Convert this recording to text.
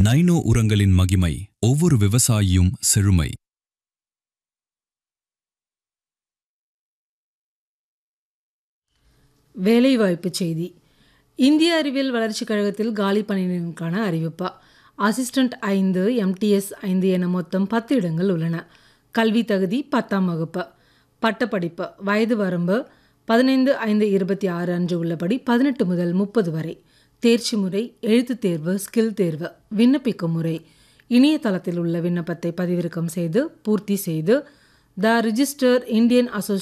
nano உரங்களின் மகிமை ஒவ்வொரு விவசாயியும் செழுமை வேலைவாய்ப்பு செய்தி இந்திய அறிவியல் வளர்ச்சிக் கழகத்தில் காலி பணியிடங்களுக்கான அறிவிப்பா அசிஸ்டண்ட் ஐந்து எம்டிஎஸ் ஐந்து என மொத்தம் பத்து இடங்கள் உள்ளன கல்வி தகுதி பத்தாம் வகுப்பு பட்டப்படிப்பு வயது வரம்பு பதினைந்து ஐந்து இருபத்தி ஆறு அன்று உள்ளபடி பதினெட்டு முதல் முப்பது வரை தேர்ச்சி முறை எழுத்துத் தேர்வு ஸ்கில் தேர்வு விண்ணப்பிக்கும் முறை இணையதளத்தில் உள்ள விண்ணப்பத்தை பதிவிறக்கம் செய்து பூர்த்தி செய்து த ரிஜிஸ்டர் இந்தியன் அசோசியேஷன்